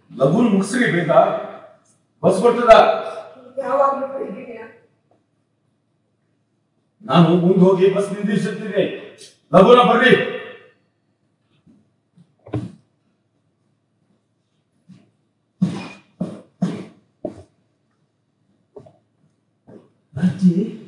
ಲಘುನ್ ಮುಗಿಸ್ರಿ ಬೇಗ ಬಸ್ ಬರ್ತದ ಯಾವಾಗ್ಲೂ ಬೈದಿದ್ದೀಯ ನಾನು ಮುಂದೆ ಹೋಗಿ ಬಸ್ ನಿಂದಿಸುತ್ತೀನಿ ಲಘುನ ಬರ್ರಿ ಅಜ್ಜಿ